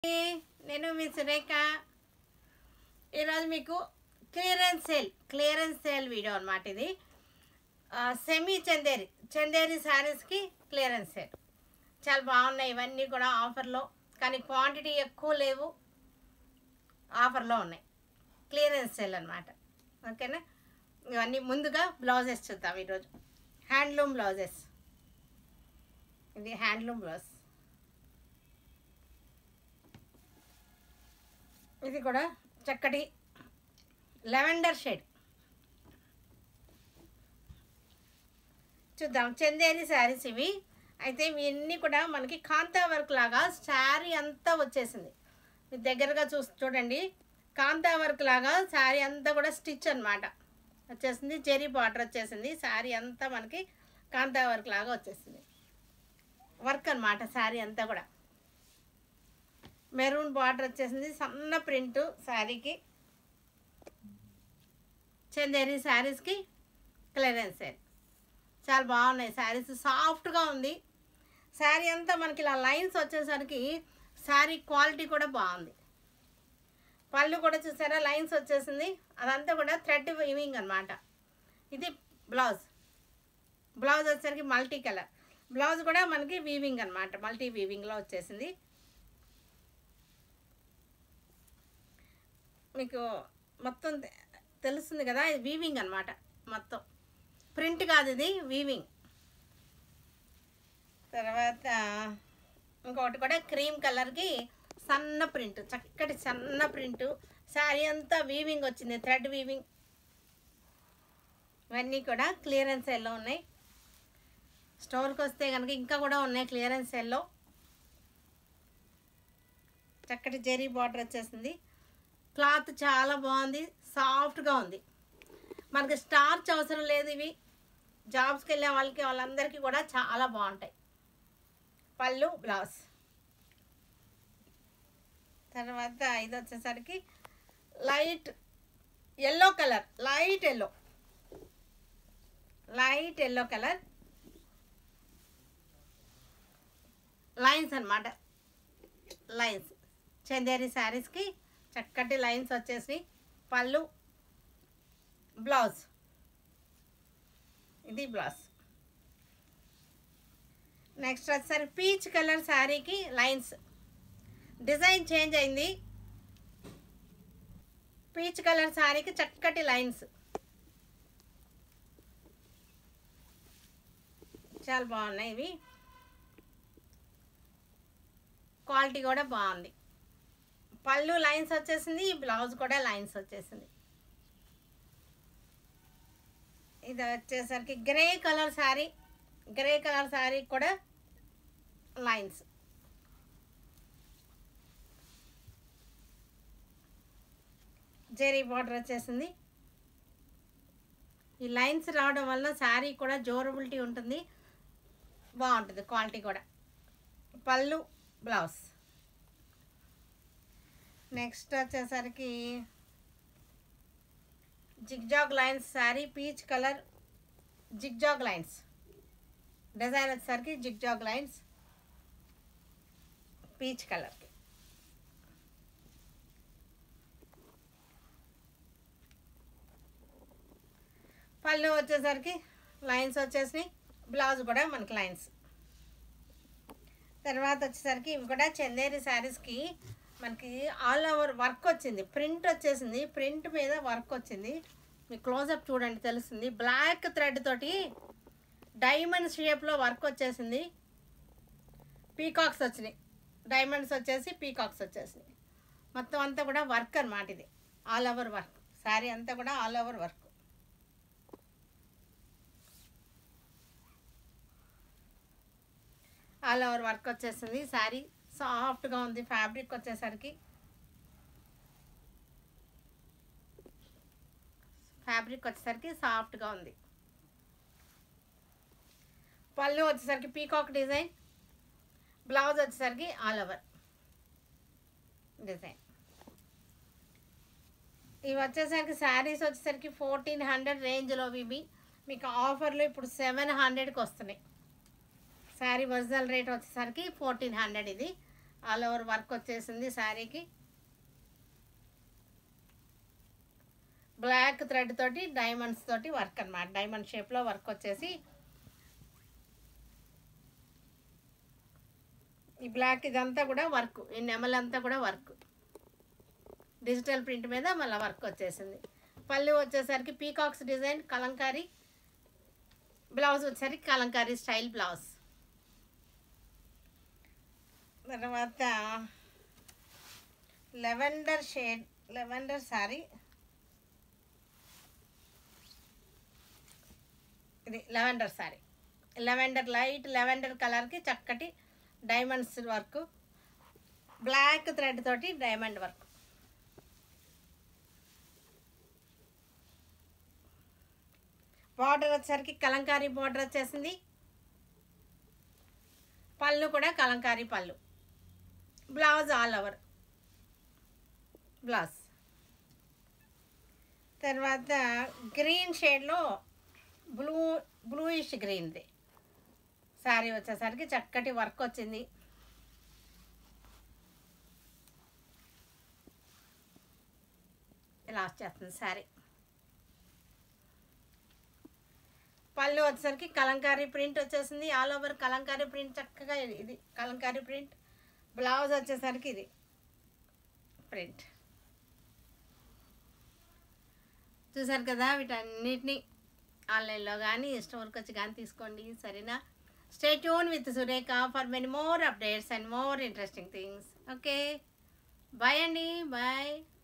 నేను మీ సురేఖ ఈరోజు మీకు clearance sale clearance sale video అనమాట ఇది సెమీ చందేరి చందేరి శారీస్కి క్లియరెన్స్ సేల్ చాలా బాగున్నాయి ఇవన్నీ కూడా ఆఫర్లో కానీ క్వాంటిటీ ఎక్కువ లేవు ఆఫర్లో ఉన్నాయి క్లియరెన్స్ సేల్ అనమాట ఓకేనా ఇవన్నీ ముందుగా బ్లౌజెస్ చూద్దాం ఈరోజు హ్యాండ్లూమ్ బ్లౌజెస్ ఇది హ్యాండ్లూమ్ బ్లౌజ్ ఇది కూడా చక్కటి లెవెండర్ షేడ్ చూద్దాం చందేరి శారీస్ ఇవి అయితే ఇవన్నీ కూడా మనకి కాంతా వర్క్ లాగా శారీ అంతా వచ్చేసింది మీరు దగ్గరగా చూ చూడండి కాంతా వర్క్ లాగా శారీ అంతా కూడా స్టిచ్ అన్నమాట వచ్చేసింది జెరీ బార్డర్ వచ్చేసింది శారీ అంతా మనకి కాంతా వర్క్ లాగా వచ్చేసింది వర్క్ అన్నమాట శారీ అంతా కూడా మెరూన్ బార్డర్ వచ్చేసింది సన్న ప్రింట్ శారీకి చందేరి శారీస్కి క్లియరెన్స్ శారీ చాలా బాగున్నాయి శారీస్ సాఫ్ట్గా ఉంది శారీ అంతా మనకి ఇలా లైన్స్ వచ్చేసరికి శారీ క్వాలిటీ కూడా బాగుంది పళ్ళు కూడా చూసారా లైన్స్ వచ్చేసింది అదంతా కూడా థ్రెడ్ వీవింగ్ అనమాట ఇది బ్లౌజ్ బ్లౌజ్ వచ్చేసరికి మల్టీ కలర్ బ్లౌజ్ కూడా మనకి వీవింగ్ అనమాట మల్టీ వీవింగ్లో వచ్చేసింది మీకు మొత్తం తె- తెలుస్తుంది కదా ఇది వీవింగ్ అనమాట మొత్తం ప్రింట్ కాదు ఇది వీవింగ్ తర్వాత ఇంకొకటి కూడా క్రీమ్ కలర్కి సన్న ప్రింట్ చక్కటి సన్న ప్రింట్ శారీ అంతా వీవింగ్ వచ్చింది థ్రెడ్ వీవింగ్ ఇవన్నీ కూడా క్లియరెన్స్ సెల్లో ఉన్నాయి స్టోర్కి వస్తే కనుక ఇంకా కూడా ఉన్నాయి క్లియరెన్స్ సెల్లో చక్కటి జెరీ బార్డర్ వచ్చేసింది క్లాత్ చాలా బాగుంది సాఫ్ట్గా ఉంది మనకి స్టార్చ్ అవసరం లేదు ఇవి జాబ్స్కి వెళ్ళే వాళ్ళకి వాళ్ళందరికీ కూడా చాలా బాగుంటాయి పళ్ళు బ్లౌజ్ తర్వాత ఇది వచ్చేసరికి light yellow colour light yellow light yellow colour lines అన్నమాట లైన్స్ చందేరి శారీస్కి చక్కటి లైన్స్ వచ్చేసి పళ్ళు బ్లౌజ్ ఇది బ్లౌజ్ నెక్స్ట్ వచ్చేసరి పీచ్ కలర్ శారీకి లైన్స్ డిజైన్ చేంజ్ అయింది పీచ్ కలర్ శారీకి చక్కటి లైన్స్ చాలా బాగున్నాయి ఇవి క్వాలిటీ కూడా బాగుంది పళ్ళు లైన్స్ వచ్చేసింది బ్లౌజ్ కూడా లైన్స్ వచ్చేసింది ఇది వచ్చేసరికి grey colour sari grey colour sari కూడా లైన్స్ జెరీ బార్డర్ వచ్చేసింది ఈ లైన్స్ రావడం వల్ల శారీ కూడా డ్యూరబిలిటీ ఉంటుంది బాగుంటుంది క్వాలిటీ కూడా పళ్ళు బ్లౌజ్ నెక్స్ట్ వచ్చేసరికి zigzag lines sari peach colour zigzag lines design వచ్చేసరికి జిగ్జాగ్ లైన్స్ పీచ్ కలర్కి పళ్ళు వచ్చేసరికి లైన్స్ వచ్చేసినాయి బ్లౌజ్ కూడా మనకి లైన్స్ తర్వాత వచ్చేసరికి ఇవి కూడా చందేరి శారీస్కి మనకి ఆల్ ఓవర్ వర్క్ వచ్చింది ప్రింట్ వచ్చేసింది ప్రింట్ మీద వర్క్ వచ్చింది మీకు క్లోజప్ చూడండి తెలుస్తుంది బ్లాక్ థ్రెడ్ తోటి డైమండ్ షేప్లో వర్క్ వచ్చేసింది పీకాక్స్ వచ్చినాయి డైమండ్స్ వచ్చేసి పీకాక్స్ వచ్చేసినాయి మొత్తం అంతా కూడా వర్క్ అన్నమాట ఇది ఆల్ ఓవర్ వర్క్ శారీ అంతా కూడా all over work all over work వచ్చేసింది శారీ సాఫ్ట్గా ఉంది ఫ్యాబ్రిక్ వచ్చేసరికి ఫ్యాబ్రిక్ వచ్చేసరికి సాఫ్ట్గా ఉంది పళ్ళు వచ్చేసరికి పీకాక్ డిజైన్ బ్లౌజ్ వచ్చేసరికి ఆల్ ఓవర్ డిజైన్ ఇవి వచ్చేసరికి శారీస్ వచ్చేసరికి ఫోర్టీన్ హండ్రెడ్ రేంజ్లో ఇవి మీకు ఆఫర్లో ఇప్పుడు సెవెన్ హండ్రెడ్కి వస్తున్నాయి శారీ ఒరిజినల్ రేట్ వచ్చేసరికి ఫోర్టీన్ హండ్రెడ్ ఇది ఆల్ ఓవర్ వర్క్ వచ్చేసింది శారీకి బ్లాక్ థ్రెడ్ తోటి డైమండ్స్ తోటి వర్క్ అన్నమాట డైమండ్ షేప్లో వర్క్ వచ్చేసి ఈ బ్లాక్ ఇదంతా కూడా వర్క్ ఈ నెమలంతా కూడా వర్క్ డిజిటల్ ప్రింట్ మీద మళ్ళీ వర్క్ వచ్చేసింది పళ్ళు వచ్చేసరికి పీకాక్స్ డిజైన్ కలంకారీ బ్లౌజ్ వచ్చేసరికి కలంకారీ స్టైల్ బ్లౌజ్ తర్వాత లెవెండర్ షేడ్ లెవెండర్ సారీ ఇది lavender sari lavender light lavender కలర్కి చక్కటి డైమండ్స్ వర్క్ బ్లాక్ థ్రెడ్ తోటి డైమండ్ వర్క్ బార్డర్ వచ్చేసరికి కలంకారీ బార్డర్ వచ్చేసింది పళ్ళు కూడా కలంకారీ పళ్ళు బ్లౌజ్ ఆల్ ఓవర్ బ్లౌజ్ తర్వాత గ్రీన్ షేడ్లో బ్లూ బ్లూయిష్ గ్రీన్ది శారీ వచ్చేసరికి చక్కటి వర్క్ వచ్చింది ఇలా వచ్చేస్తుంది శారీ పళ్ళు వచ్చేసరికి కలంకారీ ప్రింట్ వచ్చేసింది ఆల్ ఓవర్ కలంకారీ ప్రింట్ చక్కగా ఇది ఇది కలంకారీ ప్రింట్ బ్లౌజ్ వచ్చేసరికి ఇది ప్రింట్ చూసారు కదా వీటన్నిటిని ఆన్లైన్లో కానీ స్టోర్కి వచ్చి కానీ తీసుకోండి సరేనా stay tune with Surekha for many more updates and more interesting things okay bye అండి బాయ్